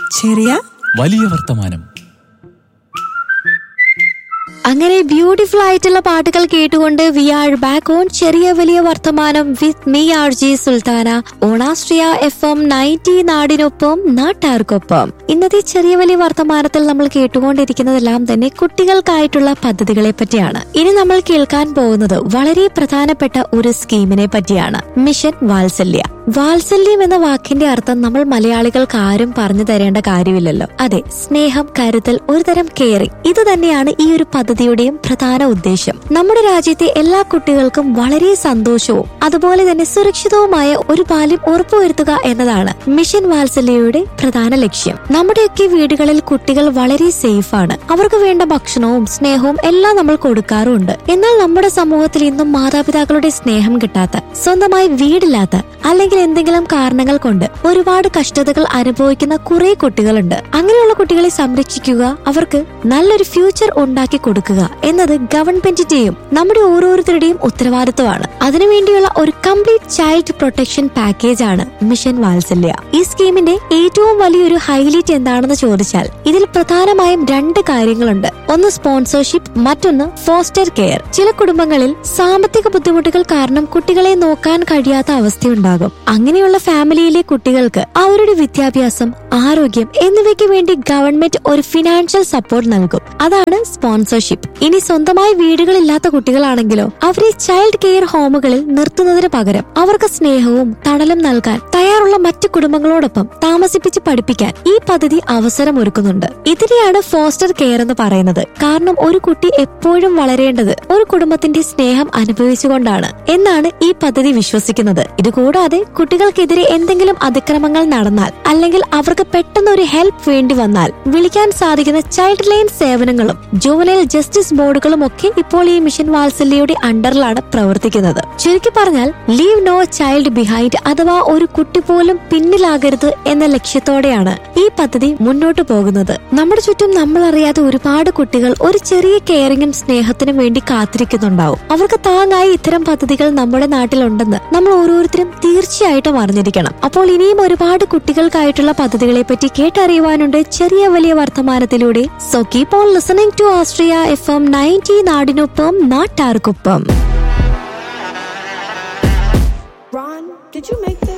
ചെറിയ വലിയ വർത്തമാനം അങ്ങനെ ബ്യൂട്ടിഫുൾ ആയിട്ടുള്ള പാട്ടുകൾ കേട്ടുകൊണ്ട് വി ആർ ബാക്ക് ഓൺ ചെറിയ വലിയ വർത്തമാനം with me R G Sulthana ഓണാസ്ട്രിയ എഫ് എം നയൻറ്റി നാടിനൊപ്പം നാട്ടാർക്കൊപ്പം ഇന്നത്തെ ചെറിയ വലിയ വർത്തമാനത്തിൽ നമ്മൾ കേട്ടുകൊണ്ടിരിക്കുന്നതെല്ലാം തന്നെ കുട്ടികൾക്കായിട്ടുള്ള പദ്ധതികളെ പറ്റിയാണ് ഇനി നമ്മൾ കേൾക്കാൻ പോകുന്നത് വളരെ പ്രധാനപ്പെട്ട ഒരു സ്കീമിനെ പറ്റിയാണ് മിഷൻ വാത്സല്യ വാത്സല്യം എന്ന വാക്കിന്റെ അർത്ഥം നമ്മൾ മലയാളികൾക്ക് ആരും പറഞ്ഞു തരേണ്ട കാര്യമില്ലല്ലോ അതെ സ്നേഹം കരുതൽ ഒരുതരം കെയറിംഗ് ഇത് തന്നെയാണ് ഈ ഒരു പദ്ധതിയുടെയും പ്രധാന ഉദ്ദേശം നമ്മുടെ രാജ്യത്തെ എല്ലാ കുട്ടികൾക്കും വളരെ സന്തോഷവും അതുപോലെ തന്നെ സുരക്ഷിതവുമായ ഒരു ബാല്യം ഉറപ്പുവരുത്തുക എന്നതാണ് മിഷൻ വാത്സല്യയുടെ പ്രധാന ലക്ഷ്യം നമ്മുടെയൊക്കെ വീടുകളിൽ കുട്ടികൾ വളരെ സേഫ് ആണ് അവർക്ക് വേണ്ട ഭക്ഷണവും സ്നേഹവും എല്ലാം നമ്മൾ കൊടുക്കാറുണ്ട് എന്നാൽ നമ്മുടെ സമൂഹത്തിൽ ഇന്നും മാതാപിതാക്കളുടെ സ്നേഹം കിട്ടാത്ത സ്വന്തമായി വീടില്ലാത്ത അല്ലെങ്കിൽ എന്തെങ്കിലും കാരണങ്ങൾ കൊണ്ട് ഒരുപാട് കഷ്ടതകൾ അനുഭവിക്കുന്ന കുറെ കുട്ടികളുണ്ട് അങ്ങനെയുള്ള കുട്ടികളെ സംരക്ഷിക്കുക അവർക്ക് നല്ലൊരു ഫ്യൂച്ചർ ഉണ്ടാക്കി കൊടുക്കുക എന്നത് ഗവൺമെന്റിന്റെയും നമ്മുടെ ഓരോരുത്തരുടെയും ഉത്തരവാദിത്വമാണ് അതിനുവേണ്ടിയുള്ള ഒരു കംപ്ലീറ്റ് ചൈൽഡ് പ്രൊട്ടക്ഷൻ പാക്കേജ് ആണ് മിഷൻ വാത്സല്യ ഈ സ്കീമിന്റെ ഏറ്റവും വലിയൊരു ഹൈലൈറ്റ് എന്താണെന്ന് ചോദിച്ചാൽ ഇതിൽ പ്രധാനമായും രണ്ട് കാര്യങ്ങളുണ്ട് ഒന്ന് സ്പോൺസർഷിപ്പ് മറ്റൊന്ന് ഫോസ്റ്റർ കെയർ ചില കുടുംബങ്ങളിൽ സാമ്പത്തിക ബുദ്ധിമുട്ടുകൾ കാരണം കുട്ടികളെ നോക്കാൻ കഴിയാത്ത അവസ്ഥയുണ്ടാകും അങ്ങനെയുള്ള ഫാമിലിയിലെ കുട്ടികൾക്ക് അവരുടെ വിദ്യാഭ്യാസം ആരോഗ്യം എന്നിവയ്ക്ക് വേണ്ടി ഗവൺമെന്റ് ഒരു ഫിനാൻഷ്യൽ സപ്പോർട്ട് നൽകും അതാണ് സ്പോൺസർഷിപ്പ് ഇനി സ്വന്തമായി വീടുകളില്ലാത്ത കുട്ടികളാണെങ്കിലോ അവരെ ചൈൽഡ് കെയർ ഹോമുകളിൽ നിർത്തുന്നതിന് പകരം അവർക്ക് സ്നേഹവും തണലും നൽകാൻ തയ്യാറുള്ള മറ്റു കുടുംബങ്ങളോടൊപ്പം താമസിപ്പിച്ച് പഠിപ്പിക്കാൻ ഈ പദ്ധതി അവസരമൊരുക്കുന്നുണ്ട് ഇതിനെയാണ് ഫോസ്റ്റർ കെയർ എന്ന് പറയുന്നത് കാരണം ഒരു കുട്ടി എപ്പോഴും വളരേണ്ടത് ഒരു കുടുംബത്തിന്റെ സ്നേഹം അനുഭവിച്ചുകൊണ്ടാണ് എന്നാണ് ഈ പദ്ധതി വിശ്വസിക്കുന്നത് ഇതുകൂടാതെ കുട്ടികൾക്കെതിരെ എന്തെങ്കിലും അതിക്രമങ്ങൾ നടന്നാൽ അല്ലെങ്കിൽ അവർക്ക് പെട്ടെന്ന് ഒരു ഹെൽപ്പ് വേണ്ടി വന്നാൽ വിളിക്കാൻ സാധിക്കുന്ന ചൈൽഡ് ലൈൻ സേവനങ്ങളും ജുവനൈൽ ജസ്റ്റിസ് ബോർഡുകളും ഒക്കെ ഇപ്പോൾ ഈ മിഷൻ വാത്സല്യയുടെ അണ്ടറിലാണ് പ്രവർത്തിക്കുന്നത് ചുരുക്കി പറഞ്ഞാൽ ലീവ് നോ ചൈൽഡ് ബിഹൈൻഡ് അഥവാ ഒരു കുട്ടി പോലും പിന്നിലാകരുത് എന്ന ലക്ഷ്യത്തോടെയാണ് ഈ പദ്ധതി മുന്നോട്ട് പോകുന്നത് നമ്മുടെ ചുറ്റും നമ്മൾ അറിയാതെ ഒരുപാട് കുട്ടികൾ ഒരു ചെറിയ കെയറിംഗും സ്നേഹത്തിനും വേണ്ടി കാത്തിരിക്കുന്നുണ്ടാവും അവർക്ക് താങ്ങായി ഇത്തരം പദ്ധതികൾ നമ്മുടെ നാട്ടിലുണ്ടെന്ന് നമ്മൾ ഓരോരുത്തരും തീർച്ചയായിട്ടും അറിഞ്ഞിരിക്കണം അപ്പോൾ ഇനിയും ഒരുപാട് കുട്ടികൾക്കായിട്ടുള്ള പദ്ധതികളെ പറ്റി കേട്ടറിയുവാനുണ്ട് ചെറിയ വലിയ വർത്തമാനത്തിലൂടെ so keep on listening to Austria F M ninety നാടിനൊപ്പം നാട്ടാർക്കൊപ്പം Ron, did you make this?